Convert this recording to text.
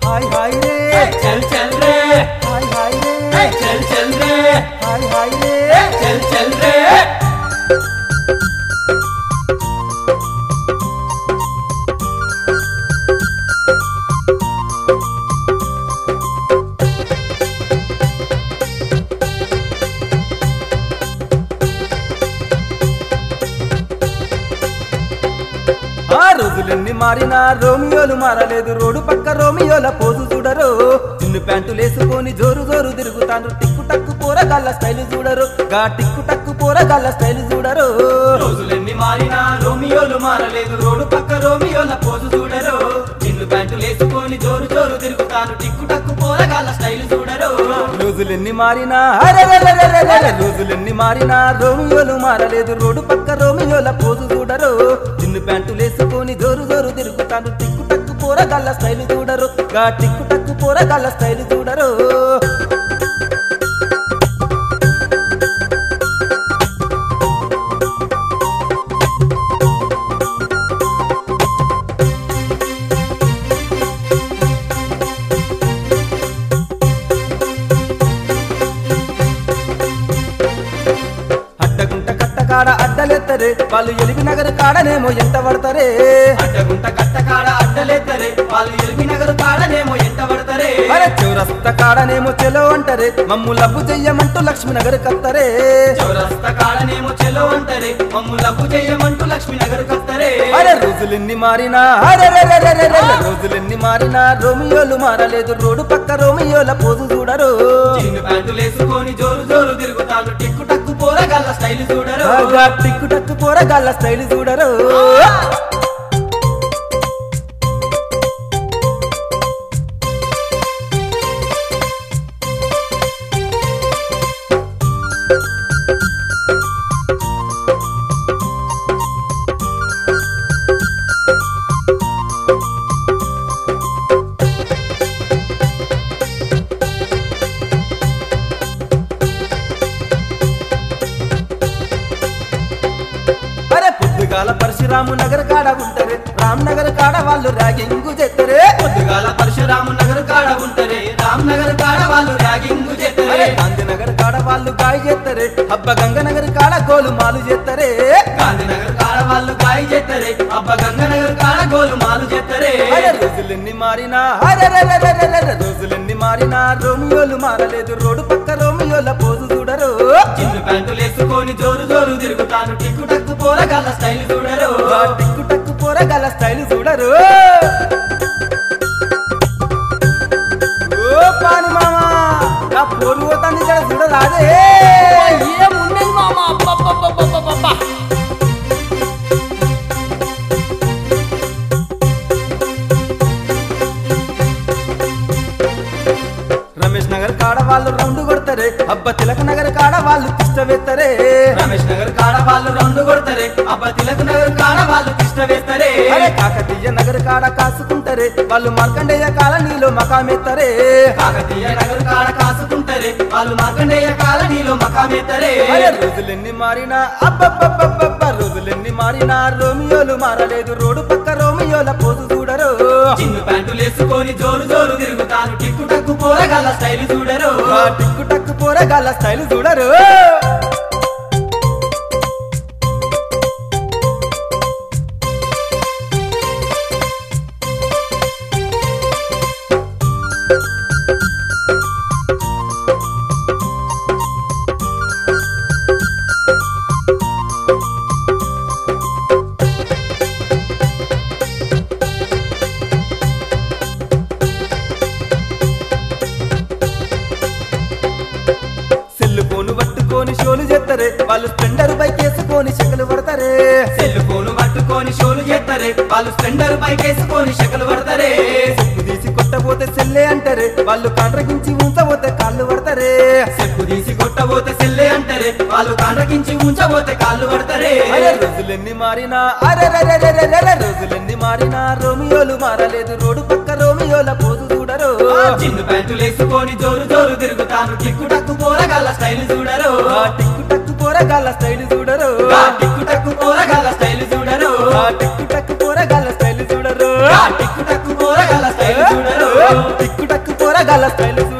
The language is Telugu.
హాయ్ హాయ్ రే చల్ చల్ రే హాయ్ హాయ్ రే చల్ చల్ రే హాయ్ హాయ్ రే చల్ చల్ రే ఆ రోజులెన్ని మారినా రోమియోలు మారలేదు రోడ్డు పక్క రోమియోల పోజు చూడరు చిన్ను ప్యాంటులు వేసుకొని జోరు జోరు తిరుగుతాను టిక్కు టక్కు పోరగాళ్ళ స్టైల్ చూడరు గా టిక్కు టక్కు పోరగాళ్ళ స్టైల్ చూడరు రోజులెన్ని మారినా రోమియోలు మారలేదు రోడ్డు పక్క రోమియోల పోజు చూడరు చిన్ను ప్యాంటులు వేసుకొని జోరు జోరు తిరుగుతాను టిక్కు టక్కు పోరగాళ్ళ స్టైల్ చూడరు రోజులెన్ని మారినా అరెరెరెరెరెరె, రోజులెన్ని మారినా రోమియోలు మారలేదు రోడ్డు పక్క రోమియోల పోజు చూడరు చిన్ను ప్యాంటులు వేసుకొని జోరు జోరు తిరుగుతాను టిక్కు టక్కు పోరగాళ్ళ స్టైల్ చూడరు గా టిక్కు టక్కు పోరగాళ్ళ స్టైల్ చూడరు అడ్డగుంట కట్టకాడ అడ్డలెత్తరే వాళ్ళు ఎలివి నగరు కాడనేమో ఎంత పడతారే అడ్డగుంట కట్టకాడ అడ్డలేద్దరే వాళ్ళు ఎల్బి నగరు కాడనేమో ఎంట పడతారే అరే చౌరస్త కాడనేమో చెలో అంటారే మమ్ము లబ్బు చెయ్యమంటూ లక్ష్మి నగరు కత్తరే చౌరస్త కాడనేమో చెలో అంటారే మమ్ము లబ్బు చెయ్యమంటూ లక్ష్మీ నగరు కత్తరే అరే రోజులెన్ని మారినా అరెరెరెరెరెరె, రోజులెన్ని మారినా రోమియోలు మారలేదు రోడ్డు పక్క రోమియోల పోజు చూడరు చిన్ను ప్యాంటులు వేసుకొని జోరు జోరు తిరుగుతాను టిక్కు టక్కు పోరగాళ్ళ స్టైల్ చూడరు బాగా టిక్కు టక్కు పోరగాళ్ళ స్టైల్ చూడరు అరే పొద్దుగాల పరశురాము నగర్ కాడ ఉంటారే రామ్ నగర్ కాడ వాళ్ళు ర్యాగింగు చేద్దరే పొద్దుగాల పరశురాము నగరు కాడ ఉంటరే రామ్ నగర్ కాడ వాళ్ళు ర్యాగింగ్ అరే చేద్దరే గాంధీనగర్ కాడ వాళ్ళు గాయ చేద్దరే అబ్బ గంగనగర్ కాడ గోలు మాలు చేద్దరే గాంధీనగర్ కాడ వాళ్ళు గాయ చేద్దరే అబ్బ గంగనగర్ కాడ గోలు మాలు చేద్దరే అరే రోజులెన్ని మారినా అరెరెరెరెరెరె, రోజులెన్ని మారినా రోమియోలు మారలేదు రోడ్డు పక్క రోమియోల పోజు చూడరు చిన్ను ప్యాంటులు వేసుకొని జోరు జోరు తిరుగుతాను టిక్కు టక్కు పోరగాళ్ళ స్టైల్ చూడరు ఆ టిక్కు టక్కు పోరగాల స్టైల్ చూడరు ఓ పాని మామా నా పోరు పోతాంది ఇక్కడ చూడరాదే ఏముండేది మామ అబ్బబ్బబ్బబ్బబ్బబ్బా రమేష్ నగర్ కాడ వాళ్ళు రౌండ్ కొడతారే అబ్బ తిలక నగర్ కాడ వాళ్ళు తిష్ట వేత్తరే రమేష్ నగర్ కాడ వాళ్ళు రెండు కొడతారే అబ్బ తిలక్ నగర్ కాడ వాళ్ళు తిష్ట వేస్తారే అరే కాకతీయ నగర్ కాడ కాసుకుంటారే వాళ్ళు మార్కండేయ కాలనీలో మకామెత్తరే కాకతీయ నగర్ కాడ కాసుకుంటారే వాళ్ళు మార్కండేయ కాలనీలో మకామెత్తరే అరే రోజులెన్ని మారినా అబ్బబ్బబ్బబ్బబ్బ రోజులెన్ని మారినా రోమియోలు మారలేదు రోడ్డు పక్క రోమియోల పోజు చూడరు చిన్ను ప్యాంటులు వేసుకొని జోరు జోరు తిరుగుతాను టిక్కు టక్కు పోరగాళ్ళ స్టైల్ చూడరు ఆ టిక్కు టక్కు పోరగాళ్ళ స్టైల్ చూడరు సెల్లు ఫోను పట్టుకొని షోలు చేత్తరే వాళ్ళు స్ప్లెండర్ బైక్ వేసుకొని చెక్కలు పడతారే సెల్ ఫోన్ పట్టుకొని షోలు చేస్తారే వాళ్ళు స్ప్లెండర్ బైక్ వేసుకొని షకలు పడతారే చెప్పు తీసి కొట్టబోతే సెల్లే అంటారే వాళ్ళు కాండ్రగించి ఉంచబోతే కాళ్ళు పడతారే చెప్పు తీసి కొట్టబోతే సెల్లే అంటారే వాళ్ళు కాండ్రకించి ఉంచబోతే కాళ్ళు పడతారే అరే రోజులెన్ని మారినా అరెరెరెరెరెరె రోజులెన్ని మారినా రోమియోలు మారలేదు రోడ్డు పక్క రోమియోల పోజు చూడరు చిన్ను ప్యాంటులు వేసుకొని జోరు జోరు తిరుగుతాను టిక్కు టక్కు పోరగాళ్ళ స్టైల్ చూడరు ఆ టిక్కు టక్కు పోరగాళ్ళ స్టైల్ చూడరు ఆ టిక్కు టక్కు పోరగాళ్ళ స్టైల్ చూడరు ఆ టిక్కు టక్కు పోరగాళ్ళ స్టైల్ చూడరు ఆ టిక్కు టక్కు పోరగాళ్ళ స్టైల్ చూడరు టిక్కు టక్కు పోరగాల స్టైల్